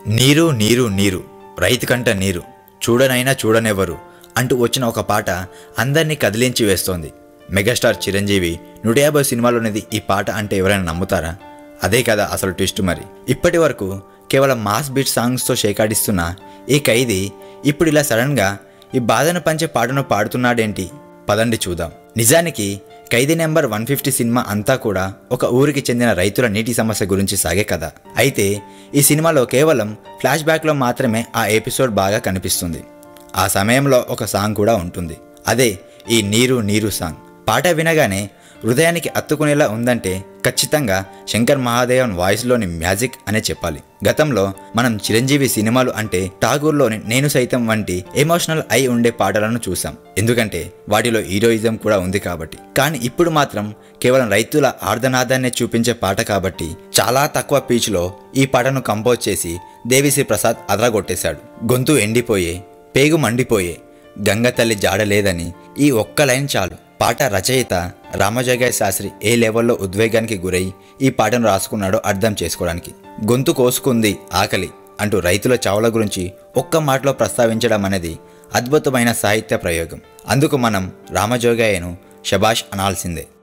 నీరు నీరు నీరు రైతు కంట నీరు చూడనైనా చూడనెవరు అంటూ వచ్చిన ఒక పాట అందరినీ కదిలించి వేస్తోంది మెగాస్టార్ చిరంజీవి నూట యాభై సినిమాలోనిది ఈ పాట అంటే ఎవరైనా నమ్ముతారా అదే కదా అసలు ట్విస్ట్ మరి ఇప్పటి వరకు కేవలం మాస్ బీట్ సాంగ్స్తో షేకాడిస్తున్న ఈ ఖైదీ ఇప్పుడు ఇలా సడన్గా ఈ బాధను పంచే పాటను పాడుతున్నాడేంటి పదండి చూద్దాం నిజానికి Khaidi number one fifty cinema అంతా కూడా ఒక ఊరికి చెందిన రైతుల నీటి సమస్య గురించి సాగే కథ అయితే ఈ సినిమాలో కేవలం ఫ్లాష్ బ్యాక్లో మాత్రమే ఆ ఎపిసోడ్ బాగా కనిపిస్తుంది ఆ సమయంలో ఒక సాంగ్ కూడా ఉంటుంది అదే ఈ నీరు నీరు సాంగ్ పాట వినగానే హృదయానికి అత్తుకునేలా ఉందంటే ఖచ్చితంగా శంకర్ మహాదేవన్ వాయిస్లోని మ్యాజిక్ అనే చెప్పాలి గతంలో మనం చిరంజీవి సినిమాలు అంటే ఠాగూర్లోని నేను సైతం వంటి ఎమోషనల్ అయి ఉండే పాటలను చూసాం ఎందుకంటే వాటిలో హీరోయిజం కూడా ఉంది కాబట్టి కానీ ఇప్పుడు మాత్రం కేవలం రైతుల ఆర్ధనాదాన్ని చూపించే పాట కాబట్టి చాలా తక్కువ పీచ్లో ఈ పాటను కంపోజ్ చేసి దేవిశ్రీ ప్రసాద్ అదరగొట్టేశాడు గొంతు ఎండిపోయే పేగు మండిపోయే గంగ తల్లి జాడలేదని ఈ ఒక్క లైన్ చాలు పాట రచయిత రామజోగయ్య శాస్త్రి ఏ లెవెల్లో ఉద్వేగానికి గురై ఈ పాటను రాసుకున్నాడో అర్థం చేసుకోవడానికి గొంతు కోసుకుంది ఆకలి అంటూ రైతుల చావుల గురించి ఒక్క మాటలో ప్రస్తావించడం అనేది అద్భుతమైన సాహిత్య ప్రయోగం అందుకు మనం రామజోగయ్యను శబాష్ అనాల్సిందే